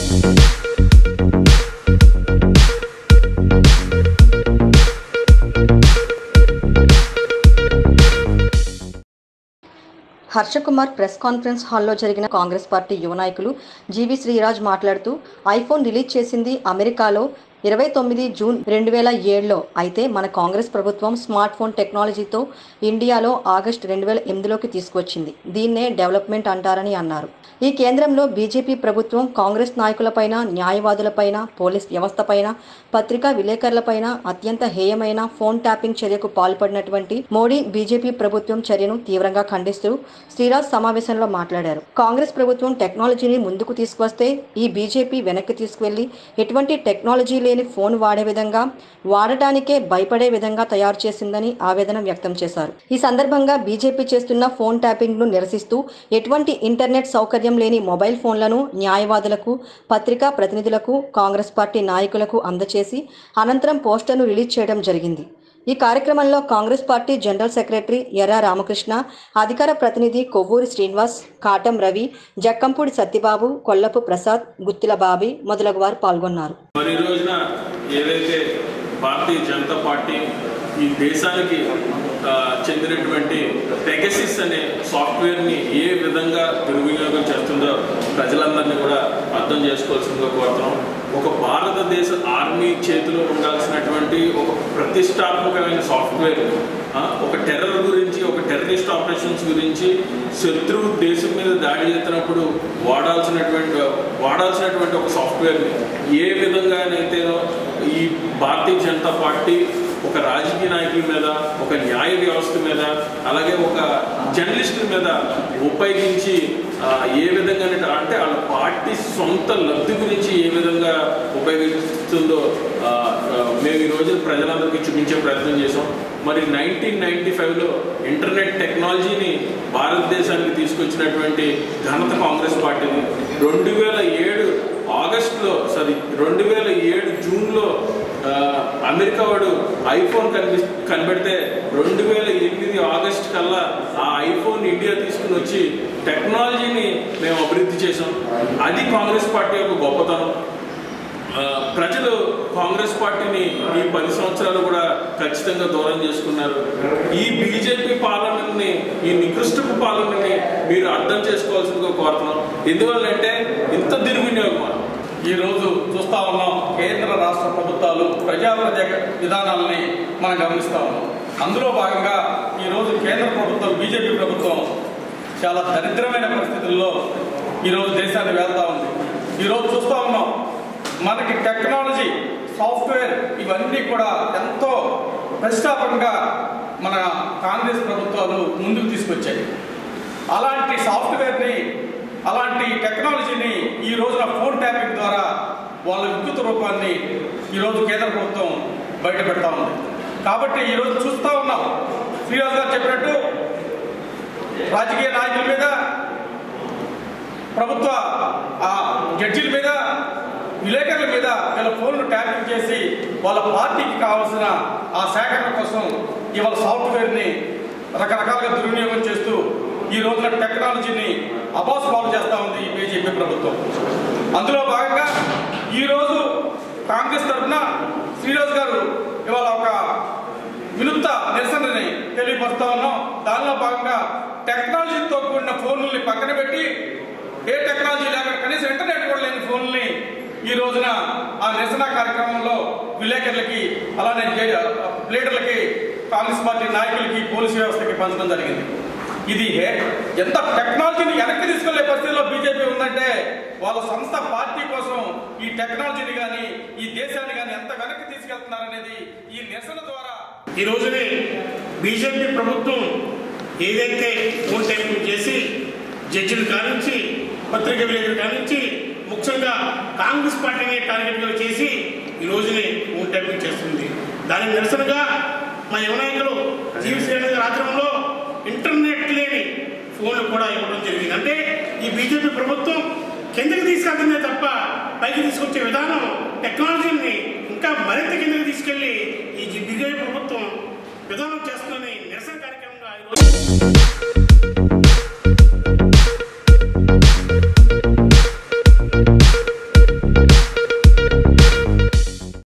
Harsha Kumar press conference హాల్లో జరిగిన Congress party యువ నాయకులు జీవి శ్రీరాజ్ మాట్లాడుతూ ఐఫోన్ రిలీజ్ చేసింది అమెరికాలో ఇరవై తొమ్మిది జూన్ రెండు వేల ఏడులో అయితే మన కాంగ్రెస్ ప్రభుత్వం స్మార్ట్ ఫోన్ టెక్నాలజీతో ఇండియాలో ఆగస్టు రెండు వేల ఎనిమిదిలోకి తీసుకొచ్చింది దీన్నే డెవలప్మెంట్ అంటారని అన్నారు ఈ కేంద్రంలో బీజేపీ ప్రభుత్వం కాంగ్రెస్ నాయకులపైన న్యాయవాదులపైన పోలీస్ వ్యవస్థపైన పత్రికా విలేకరులపైన అత్యంత హేయమైన ఫోన్ ట్యాపింగ్ చర్యకు పాల్పడినటువంటి మోడీ బీజేపీ ప్రభుత్వం చర్యను తీవ్రంగా ఖండిస్తూ శ్రీరాజ్ సమావేశంలో మాట్లాడారు కాంగ్రెస్ ప్రభుత్వం టెక్నాలజీని ముందుకు తీసుకొస్తే ఈ బీజేపీ వెనక్కి తీసుకువెళ్లి ఎటువంటి టెక్నాలజీ లేని ఫోన్ వాడే విధంగా వాడటానికే భయపడే విధంగా తయారు చేసిందని ఆవేదన వ్యక్తం చేశారు ఈ సందర్భంగా బీజేపీ చేస్తున్న ఫోన్ ట్యాపింగ్ ను నిరసిస్తూ ఎటువంటి ఇంటర్నెట్ సౌకర్యం లేని మొబైల్ ఫోన్లను న్యాయవాదులకు పత్రికా ప్రతినిధులకు కాంగ్రెస్ పార్టీ నాయకులకు అందచేసి అనంతరం పోస్టర్ను రిలీజ్ చేయడం జరిగింది ఈ కార్యక్రమంలో కాంగ్రెస్ పార్టీ జనరల్ సెక్రటరీ ఎర్ర రామకృష్ణ అధికార ప్రతినిధి కొవ్వూరి శ్రీనివాస్ కాటం రవి జక్కంపూడి సత్యబాబు కొల్లపు ప్రసాద్ గుత్తిల బాబి మొదలగు వారు పాల్గొన్నారు మరి ఈ రోజున ఏదైతే భారతీయ జనతా పార్టీ ఈ దేశానికి ఆ, చెందినటువంటి పెగసిస్ అనే సాఫ్ట్వేర్ని ఏ విధంగా దుర్వినియోగం చేస్తుందో ప్రజలందరినీ కూడా అర్థం చేసుకోవాల్సిందిగా కోరుతున్నాం ఒక భారతదేశ ఆర్మీ చేతిలో ఉండాల్సినటువంటి ఒక ప్రతిష్టాత్మకమైన సాఫ్ట్వేర్ ఆ, ఒక టెర్రర్ గురించి ఒక టెర్రరిస్ట్ ఆపరేషన్స్ గురించి శత్రువు దేశం మీద దాడి చేస్తున్నప్పుడు వాడాల్సినటువంటి వాడాల్సినటువంటి ఒక సాఫ్ట్వేర్ని ఏ విధంగానైతేనో ఈ భారతీయ జనతా పార్టీ ఒక రాజకీయ నాయకుల మీద ఒక న్యాయ వ్యవస్థ మీద అలాగే ఒక జర్నలిస్టుల మీద ఉపయోగించి ఆ, ఏ విధంగా అంటే వాళ్ళ పార్టీ సొంత లబ్ధి గురించి ఏ విధంగా ఉపయోగిస్తుందో ఆ, ఆ, మేము ఈ రోజు ప్రజలందరికీ చూపించే ప్రయత్నం చేసాం మరి నైన్టీన్ నైన్టీ ఫైవ్లో ఇంటర్నెట్ టెక్నాలజీని భారతదేశానికి తీసుకొచ్చినటువంటి ఘనత కాంగ్రెస్ పార్టీని రెండు వేల ఏడు ఆగస్టులో సారీ రెండు వేల ఏడు జూన్లో ఆ, అమెరికా వాడు ఐఫోన్ కనిపి కనిపెడితే రెండు వేల ఎనిమిది ఆగస్ట్ కల్లా ఆ ఐఫోన్ ఇండియా తీసుకుని వచ్చి టెక్నాలజీని మేము అభివృద్ధి చేసాం అది కాంగ్రెస్ పార్టీ యొక్క గొప్పతనం ఆ, ప్రజలు కాంగ్రెస్ పార్టీని ఈ పది సంవత్సరాలు కూడా ఖచ్చితంగా దూరం చేసుకున్నారు ఈ బీజేపీ పాలనని ఈ నికృష్టపు పాలనని మీరు అర్థం చేసుకోవాల్సిందిగా కోరుతున్నాం ఎందువల్లంటే ఇంత దుర్వినియోగం ఈ రోజు చూస్తా ఉన్నాం కేంద్ర రాష్ట్ర ప్రభుత్వాలు ప్రజాప్రజ విధానాలని మనం గమనిస్తా ఉన్నాం అందులో భాగంగా ఈ రోజు కేంద్ర ప్రభుత్వం బీజేపీ ప్రభుత్వం చాలా దరిద్రమైన పరిస్థితుల్లో ఈరోజు దేశాన్ని వెళ్తా ఉంది ఈరోజు చూస్తా ఉన్నాం మనకి టెక్నాలజీ సాఫ్ట్వేర్ ఇవన్నీ కూడా ఎంతో ప్రతిష్టాపకంగా మన కాంగ్రెస్ ప్రభుత్వాలు ముందుకు తీసుకొచ్చాయి అలాంటి సాఫ్ట్వేర్ని అలాంటి టెక్నాలజీని ఈ రోజున ఫోన్ ట్యాపింగ్ ద్వారా వాళ్ళ విద్యుత్ రూపాన్ని ఈరోజు కేంద్ర ప్రభుత్వం బయట పెడతా ఉంది కాబట్టి ఈరోజు చూస్తూ ఉన్నాం శ్రీనివాస్ గారు చెప్పినట్టు రాజకీయ నాయకుల మీద ప్రభుత్వ ఆ జడ్జిల మీద విలేకరుల మీద వీళ్ళ ఫోన్లు ట్యాపింగ్ చేసి వాళ్ళ పార్టీకి కావాల్సిన ఆ సేకరణ కోసం ఇవాళ సాఫ్ట్వేర్ని రకరకాలుగా దుర్వినియోగం చేస్తూ ఈ రోజున టెక్నాలజీని అబాస్ పాలు చేస్తూ ఉంది ఈ బీజేపీ ప్రభుత్వం అందులో భాగంగా ఈరోజు కాంగ్రెస్ తరఫున శ్రీనివాస్ గారు ఇవాళ ఒక వినూత్న నిరసనని తెలియపరుస్తా ఉన్నాం దానిలో భాగంగా టెక్నాలజీతో కూడిన ఫోన్లని పక్కన పెట్టి ఏ టెక్నాలజీ లేక కనీసం ఇంటర్నెట్ కూడా లేని ఫోన్లని ఈ రోజున ఆ నిరసన కార్యక్రమంలో విలేకరులకి అలానే జే- లీడర్లకి కాంగ్రెస్ పార్టీ నాయకులకి పోలీసు వ్యవస్థకి పంచడం జరిగింది ఇది ఏ- ఎంత టెక్నాలజీని వెనక్కి తీసుకెళ్లే పరిస్థితిలో బీజేపీ ఉందంటే వాళ్ళ సంస్థ పార్టీ కోసం ఈ టెక్నాలజీని కానీ ఈ దేశాన్ని కానీ ఎంత వెనక్కి తీసుకెళ్తున్నారనేది ఈ నిరసన ద్వారా ఈ రోజునే బీజేపీ ప్రభుత్వం ఏదైతే ఫోన్ టైపింగ్ చేసి జడ్జిలు కానించి పత్రిక విలేకరులు కానించి ముఖ్యంగా కాంగ్రెస్ పార్టీని టార్గెట్గా చేసి ఈ రోజునే ఫోన్ టైపింగ్ చేస్తుంది దానికి నిరసనగా మా యువ నాయకులు జీవసేన గారి ఆధ్వర్యంలో ఇంటర్నెట్ లేని ఫోన్లు కూడా ఇవ్వడం జరిగింది అంటే ఈ బీజేపీ ప్రభుత్వం కిందకి తీసుకెళ్తుందే తప్ప పైకి తీసుకొచ్చే విధానం టెక్నాలజీని ఇంకా మరింత కిందకి తీసుకెళ్లి ఈ బీజేపీ ప్రభుత్వం విధానం చేస్తుందని నిరసన కార్యక్రమంగా ఈరోజు